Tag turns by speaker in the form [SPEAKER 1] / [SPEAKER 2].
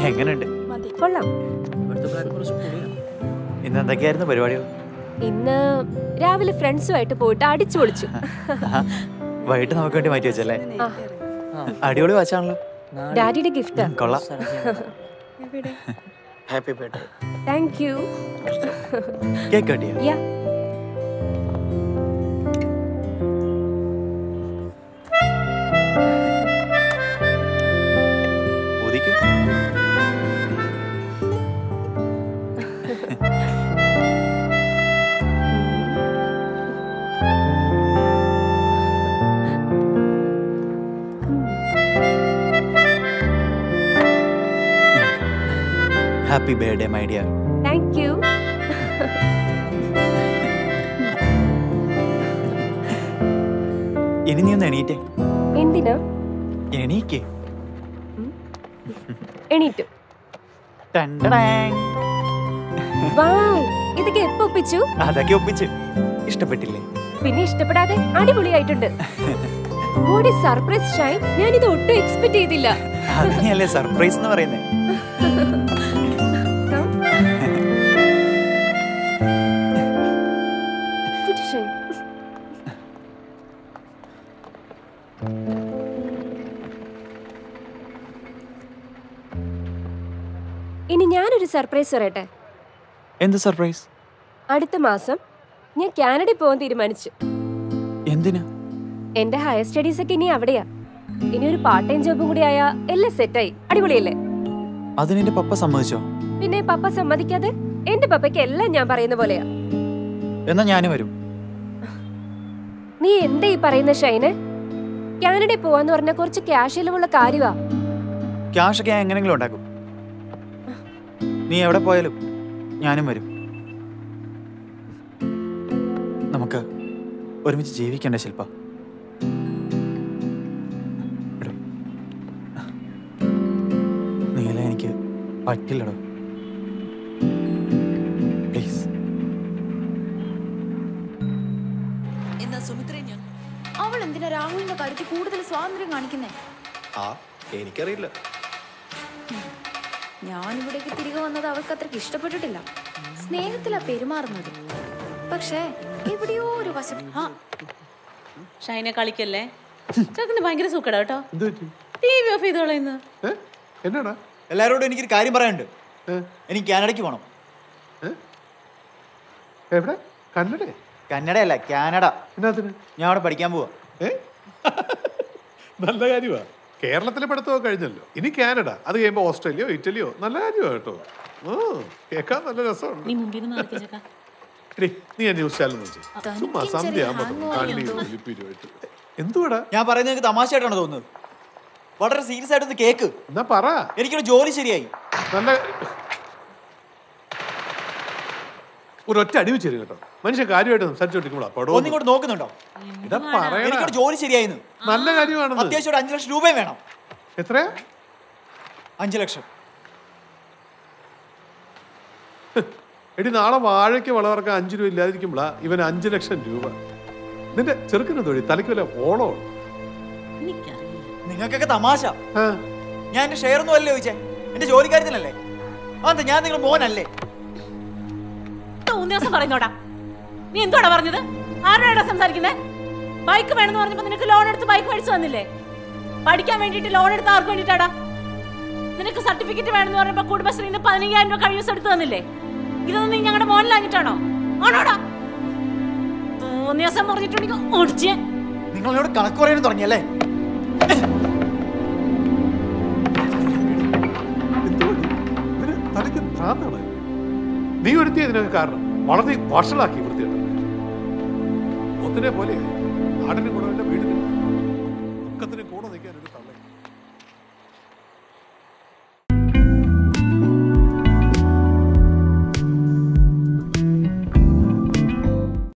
[SPEAKER 1] എങ്ങനെയുണ്ട്
[SPEAKER 2] കൊള്ളാം
[SPEAKER 1] ഇന്ന് എന്തൊക്കെയായിരുന്നു പരിപാടികൾ
[SPEAKER 2] ഇന്ന് രാവിലെ ഫ്രണ്ട്സുമായിട്ട് പോയിട്ട് അടിച്ചു പൊളിച്ചു
[SPEAKER 1] ആഹാ. വൈകിട്ട് നമുക്ക് വേണ്ടി മാറ്റി വെച്ചല്ലേ
[SPEAKER 2] ആ,
[SPEAKER 1] അടിപൊളി വാച്ചാണല്ലോ
[SPEAKER 2] ഡാഡിയുടെ ഗിഫ്റ്റാ
[SPEAKER 1] കൊള്ളാം
[SPEAKER 3] happy birthday
[SPEAKER 2] thank you
[SPEAKER 1] cake കട്ടിയോ
[SPEAKER 2] യാ
[SPEAKER 1] ഉദിക്കും happy birthday my dear
[SPEAKER 2] thank you
[SPEAKER 1] ഇനി നീ ഒന്ന് എണീറ്റേ
[SPEAKER 2] എന്തിനാ
[SPEAKER 1] എണീക്ക്
[SPEAKER 2] എണീറ്റു
[SPEAKER 1] ടണ്ടടാങ്.
[SPEAKER 2] വാവ് ഇതൊക്കെ എപ്പോ ഒപ്പിച്ചു
[SPEAKER 1] അതൊക്കെ ഒപ്പിച്ച് ഇഷ്ടപ്പെട്ടില്ലേ
[SPEAKER 2] പിന്നെ ഇഷ്ടപ്പെടാതെ അടിപൊളിയായിട്ടുണ്ട് മോഡി സർപ്രൈസ് ഷൈൻ ഞാൻ ഇത് ഒട്ടും എക്സ്പെക്ട് ചെയ്തില്ല
[SPEAKER 1] അതിനെയല്ലേ സർപ്രൈസ് എന്ന് പറയുന്നത്
[SPEAKER 2] Come. Good shine. ഇനി ഞാനൊരു സർപ്രൈസ് പറയട്ടെ
[SPEAKER 1] എന്ത് സർപ്രൈസ്
[SPEAKER 2] അടുത്ത മാസം ഞാൻ കാനഡയിൽ പോകാൻ തീരുമാനിച്ചു
[SPEAKER 1] എന്തിനാ
[SPEAKER 2] എന്റെ ഹയർ സ്റ്റഡീസ് ഒക്കെ ഇനി അവിടെയാ ഇനി ഒരു പാർട്ട് ടൈം ജോബും കൂടി ആയാ എല്ലാം സെറ്റായി അടിപൊളിയല്ലേ
[SPEAKER 1] അതിന് എന്റെ പപ്പ സമ്മതിച്ചോ
[SPEAKER 2] പിന്നെ പപ്പ സമ്മതിക്കാതെ എന്റെ പപ്പയ്ക്ക് എല്ലാം ഞാൻ പറയുന്ന പോലെയാ
[SPEAKER 1] എന്നാ ഞാനും വരും
[SPEAKER 2] നീ എന്താ ഈ പറയുന്ന ഷൈന് കാനഡയിൽ പോവാന്ന് പറഞ്ഞ കുറച്ച് ക്യാഷ് ചിലവുള്ള കാര്യമാ
[SPEAKER 1] ക്യാഷ് ഒക്കെ ഞാൻ എങ്ങനെങ്കിലും ഉണ്ടാക്കും നീ എവിടെ പോയാലും ഞാനും വരും നമുക്ക് ഒരുമിച്ച് ജീവിക്കണ്ടേ ശില്പ എടോ. നീല എനിക്ക് പറ്റില്ലടോ പ്ലീസ്
[SPEAKER 4] എന്നാ സുമിത്രേ ഞാൻ
[SPEAKER 5] അവൾ എന്തിനാ രാഹുലിന്റെ കാര്യത്തിൽ കൂടുതൽ സ്വാതന്ത്ര്യം കാണിക്കുന്നേ
[SPEAKER 3] ആ എനിക്കറിയില്ല
[SPEAKER 5] ഞാൻ ഇവിടേക്ക് തിരികെ വന്നത് അവൾക്ക് അത്രയ്ക്ക് ഇഷ്ടപ്പെട്ടിട്ടില്ല സ്നേഹത്തിലാ പെരുമാറുന്നത് പക്ഷേ എവിടെയോ ഒരു വശം
[SPEAKER 4] ആ ഷൈനെ കളിക്കല്ലേ ചെറുക്കന് ഭയങ്കര സൂക്കട കേട്ടോ
[SPEAKER 6] എന്ത് പറ്റി
[SPEAKER 4] ടി വി ഓഫ് ചെയ്ത് കളയുന്നു
[SPEAKER 6] ഏ എന്നാടാ
[SPEAKER 1] എല്ലാവരോടും എനിക്കൊരു കാര്യം പറയാനുണ്ട്
[SPEAKER 6] ഏ?
[SPEAKER 1] എനിക്ക് കാനഡയ്ക്ക് പോകണം
[SPEAKER 6] എവിടെ കന്നഡേ
[SPEAKER 1] കന്നഡയല്ല കാനഡ
[SPEAKER 6] എന്നാത്തിന്
[SPEAKER 1] ഞാൻ അവിടെ പഠിക്കാൻ പോവാ
[SPEAKER 6] ഏ നല്ല കാര്യമാ കേരളത്തിലെ പഠിത്തമൊക്കെ കഴിഞ്ഞല്ലോ ഇനി കാനഡ അത് കഴിയുമ്പോ ഓസ്ട്രേലിയയോ ഇറ്റലിയോ നല്ല കാര്യമാ കേട്ടോ ആ കേൾക്കാൻ നല്ല രസമുണ്ട്
[SPEAKER 4] നീ മുമ്പിൽ നിന്ന് നടക്കി ചേക്കാ
[SPEAKER 6] എടീ, നീ ആ ന്യൂസ് ചാനൽ നോക്കി ചുമ്മാ
[SPEAKER 5] തനിക്കും
[SPEAKER 6] സന്ധ്യ
[SPEAKER 5] ചെറിയ
[SPEAKER 6] ആകുമ്പോ
[SPEAKER 5] hangover
[SPEAKER 6] കണ്ണീരും ലിപ്പിരുമായിട്ട് എന്തുവാടാ
[SPEAKER 1] ഞാൻ പറയുന്നത് നിങ്ങൾക്ക് തമാശയായിട്ടാണ് തോന്നുന്നത് വളരെ സീരിയസ് ആയിട്ടൊന്ന് കേക്ക്
[SPEAKER 6] എന്നാ പറ
[SPEAKER 1] എനിക്കൊരു ജോലി ശരിയായി
[SPEAKER 6] നല്ല ഒരൊറ്റ അടിവ് ചേരും കേട്ടോ മനുഷ്യൻ കാര്യമായിട്ട് സംസാരിച്ചോണ്ടിരിക്കുമ്പോഴാ പടോ
[SPEAKER 1] ഒന്നിങ്ങോട്ട് നോക്കുന്നുണ്ടോ
[SPEAKER 6] ഇതാ പറയണ
[SPEAKER 1] എനിക്കൊരു ജോലി ശരിയായിന്ന്
[SPEAKER 6] നല്ല കാര്യമാണെന്ന്
[SPEAKER 1] അത്യാവശ്യം ഒരു അഞ്ചു ലക്ഷം രൂപയും വേണം
[SPEAKER 6] എത്രയാ
[SPEAKER 1] അഞ്ചു ലക്ഷം
[SPEAKER 6] എടി നാളെ വാഴയ്ക്ക് വളവർക്കാൻ അഞ്ചു രൂപ ഇല്ലാതിരിക്കുമ്പോഴാ ഇവൻ അഞ്ചു ലക്ഷം രൂപ നിന്റെ ചെറുക്കിന് തൊഴിൽ തലയ്ക്ക് വല്ല ഓളോ
[SPEAKER 4] എനിക്കറിയില്ല
[SPEAKER 1] നിങ്ങൾക്കൊക്കെ തമാശ
[SPEAKER 6] ആ
[SPEAKER 1] ഞാൻ എന്റെ ഷെയർ ഒന്നും അല്ലേ ചോദിച്ചേ എന്റെ ജോലിക്കാര്യത്തിനല്ലേ അതെന്താ ഞാൻ നിങ്ങളുടെ മോനല്ലേ
[SPEAKER 4] മൂന്ന് ദിവസം പറയുന്നോടാ നീ എന്തോടാ പറഞ്ഞത് ആരോടാ സംസാരിക്കുന്നേ ബൈക്ക് വേണമെന്ന് പറഞ്ഞപ്പോ നിനക്ക് ലോൺ എടുത്ത് ബൈക്ക് മേടിച്ചു തന്നില്ലേ പഠിക്കാൻ വേണ്ടിയിട്ട് ലോൺ എടുത്ത് ആർക്ക് വേണ്ടിട്ടാടാ നിനക്ക് സർട്ടിഫിക്കറ്റ് വേണമെന്ന് പറഞ്ഞപ്പോ കുടുംബശ്രീന്ന് പതിനയ്യായിരം രൂപ കഴിഞ്ഞ ദിവസം എടുത്ത് തന്നില്ലേ ഇതൊന്നും നീ ഞങ്ങളുടെ മോനിലാഞ്ഞിട്ടാണോ ആണോടാ മൂന്ന് ദിവസം പറഞ്ഞിട്ടുണ്ടെങ്കിൽ ഓടിച്ചേ
[SPEAKER 1] നിങ്ങൾ എന്നോട് കണക്ക് പറയാനും തുടങ്ങിയല്ലേ
[SPEAKER 6] എന്തുവാ ഇത്? ഇവന് തലയ്ക്ക് ഭ്രാന്താണ് നീ ഒരുത്തി ഇതിനൊക്കെ കാരണം വളർത്തി വഷളാക്കി വൃത്തിയായിട്ട് ഒത്തിനെ പോലെ നാടിനും ഗുണമില്ല വീടിനും